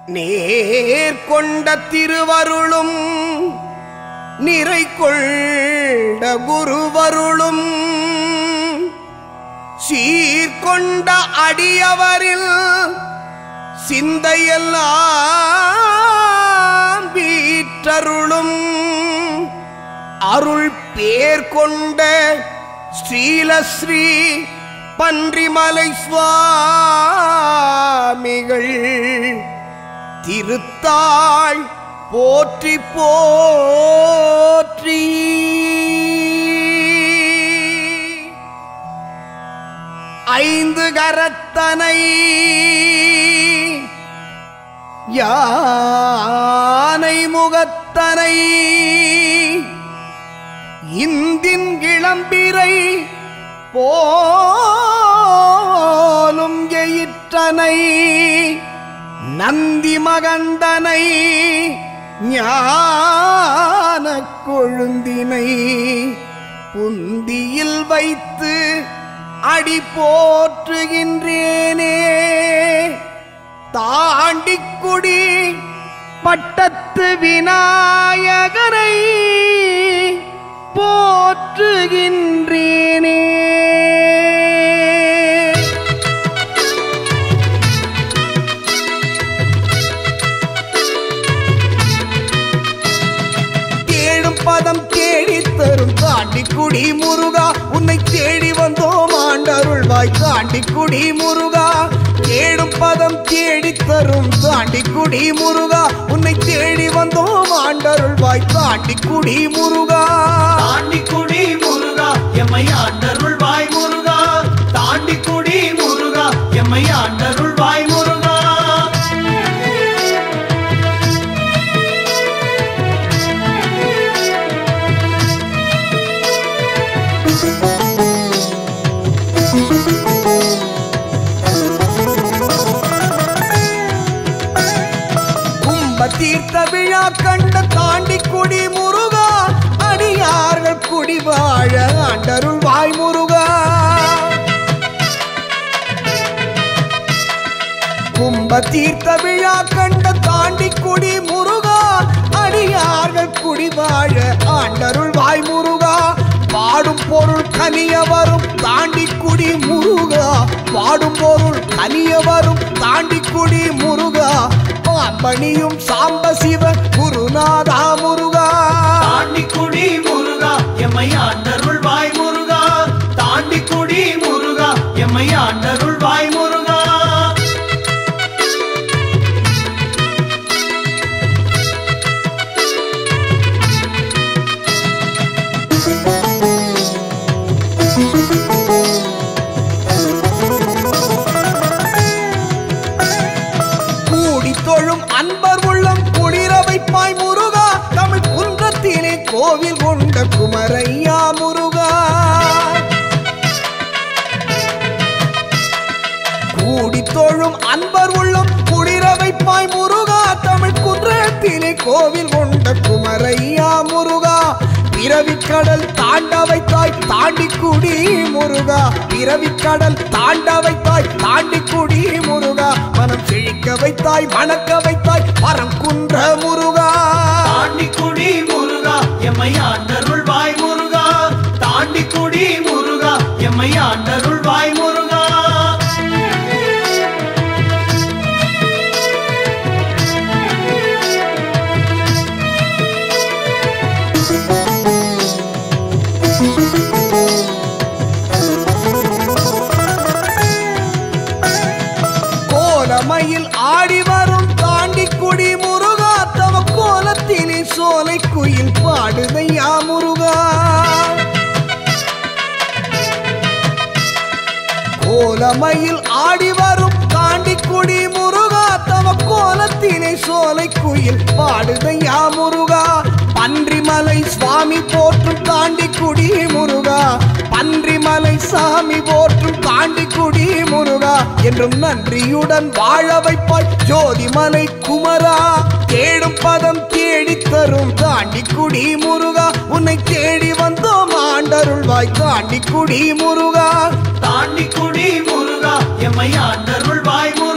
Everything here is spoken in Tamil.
நேர்கொண்ட திருவருளும் நிறை கொண்ட குருவருளும் சீர்கொண்ட அடியவரில் சிந்தையெல்லாம் வீற்றருளும் அருள் பேர் கொண்ட ஸ்ரீலஸ்ரீ பன்றிமலை சுவாமிகள் திருத்தாள் போற்றி போற்றி ஐந்து கரத்தனை யானை முகத்தனை இந்தின் இளம்பிரை போலும் எயிற்றனை நந்தி மகந்தனை ஞான கொழுந்தினை புந்தியில் வைத்து அடி போற்றுகின்றேனே தாண்டிக்குடி பட்டத்து விநாயகரை போற்றுகின்றேனே தேடும் பதம் தேடி தரும் காண்டிக்குடி முருகா உன்னை தேடி வந்தோம் ஆண்டருள்வாய் காண்டிக்குடி முருகா தேடும் பதம் தேடி தரும் காண்டிக்குடி முருகா உன்னை தேடி வந்தோம் ஆண்டருள்வாய் காண்டிக்குடி முருகா தாண்டிக்குடி முருகா எம்மை ஆண்டருள்வாய் முருகா தாண்டிக்குடி முருகா எம்மை ஆண்டருள்வாய் முருகா கும்ப தீர்த்த விழா கண்ட தாண்டிக்குடி முருகா அடியார்கள் குடி வாழ ஆண்டருள்வாய் முருகா கும்ப தீர்த்த விழா கண்ட தாண்டிக்குடி முருகா அடியார்கள் குடி வாழ ஆண்டருள்வாய் முருகா பாடும் பொருள் கனிய வரும் தாண்டிக்குடி முருகா பாடும் பொருள் கனிய வரும் தாண்டிக்குடி முருகா பாம்பணியும் சாம்ப சிவ குருநாதா முருகா தாண்டிக்குடி முருகா எம்மை ஆண்டருள்வாய் முருகா தாண்டிக்குடி முருகா எம்மை ஆண்டருள்வாய் முருகா கூடி தொழும் அன்பர் உள்ளம் குளிர வைப்பாய் முருகா தமிழ் குன்றத்திலே கோவில் கொண்ட குமரையா முருகா கூடி தொழும் அன்பர் உள்ளம் குளிர வைப்பாய் முருகா தமிழ் குன்றத்திலே கோவில் கொண்ட குமரையா முருகா பிறவிக்கடல் தாண்ட வைத்தாய் தாண்டி குடி முருகா பிறவிக்கடல் தாண்ட வைத்தாய் தாண்டி குடி முருகா மனம் செழிக்க வைத்தாய் மணக்க வைத்தாய் மரம் குன்ற முருகா தாண்டிக்குடி முருகா எம்மை ஆண்டருள்வாய் முருகா தாண்டிக்குடி முருகா எம்மை ஆண்டருள்வாய் முருகா கோலமயில் ஆடி வரும் தாண்டி குடி முருகா தவ கோலத்திலே சோலை குயில் பாடுதையா முருகா கோலமயில் ஆடி வரும் தாண்டி குடி முருகா தவ கோலத்திலே சோலை குயில் பாடுதையா முருகா பன்றிமலை சுவாமி போற்றும் தாண்டி குடி முருகா பன்றிமலை சாமி போற்றும் தாண்டி குடி முருகா என்றும் நன்றியுடன் வாழ வைப்பாய் ஜோதிமலை குமரா தேடும் பதம் தேடி தரும் தாண்டி குடி முருகா உன்னை தேடி வந்தோம் ஆண்டருள்வாய் தாண்டி குடி முருகா தாண்டிக்குடி முருகா எம்மை ஆண்டருள்வாய் முருகா